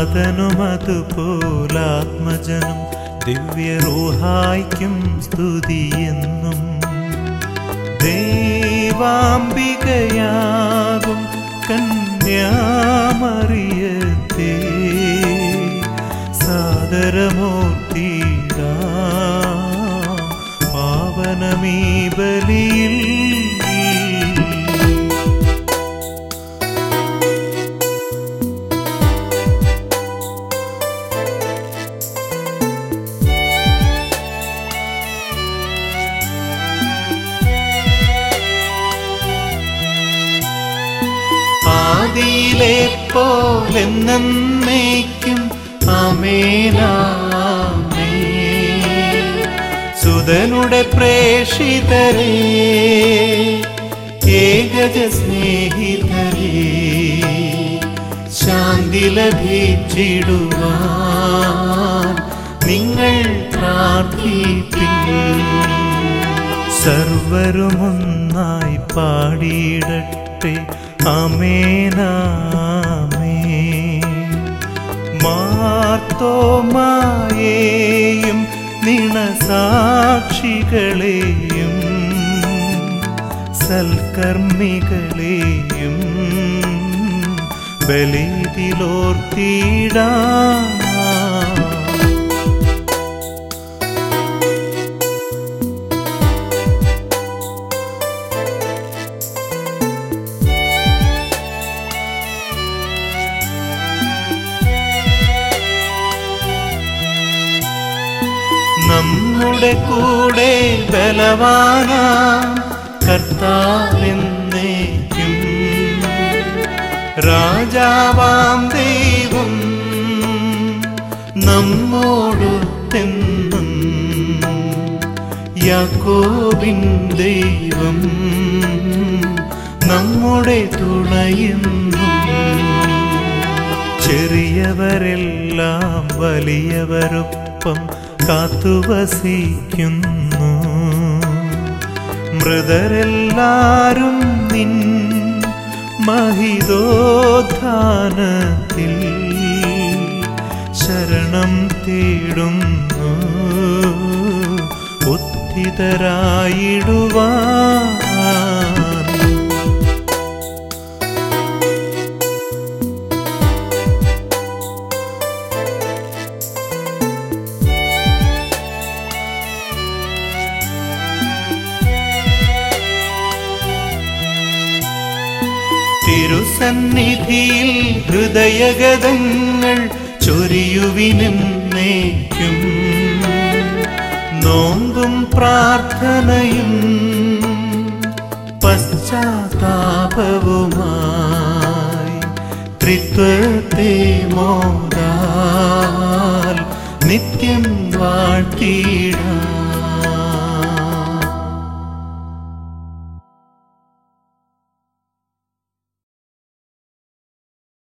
താതനുമതുപോലാത്മജനും ദിവ്യറൂഹായ്ക്കും സ്തുതിയെന്നും ദേവാംബികയാകും കന്യാമറിയത്തെ സാദരമൂർത്തിട പാവനമീ ബലിയിൽ ആദിയിലെ പോലെന്നേക്കും അമേനാമേ സുതനുടെ പ്രേഷിതരേ ഏകജ സ്നേഹിതരേ ശാന്തി ലഭിച്ചിടുവാൻ നിങ്ങൾ പ്രാർത്ഥിപ്പിൻ സർവരുമൊന്നായി പാടിയിടട്ടെ അമേനാമേ മാർത്തോമായേയും നിണസാക്ഷികളെയും സൽക്കർമ്മികളെയും ബലിതിലോർത്തിടാം നമ്മുടെ കൂടെ ബലവാനാം കർത്താവെന്നേക്കും രാജാവാം ദൈവം നമ്മോടൊത്തെന്നും യാക്കോബിൻ ദൈവം നമ്മുടെ തുണയെന്നും ചെറിയവരെല്ലാം വലിയവരൊപ്പം കാത്തുവസിക്കുന്നു മൃതരെല്ലാരും നിൻ മഹിതോത്ഥാനത്തിൽ ശരണം തേടുന്നു ഉദ്ധിതരായിടുവാൻ തിരുസന്നിധിയിൽ ഹൃദയഗതങ്ങൾ ചൊരിയുവിനെന്നേക്കും നോമ്പും പ്രാർത്ഥനയും പശ്ചാത്താപവുമായി ത്രിത്വത്തെ മോദാൽ നിത്യം വാഴ്ത്തിയിടാം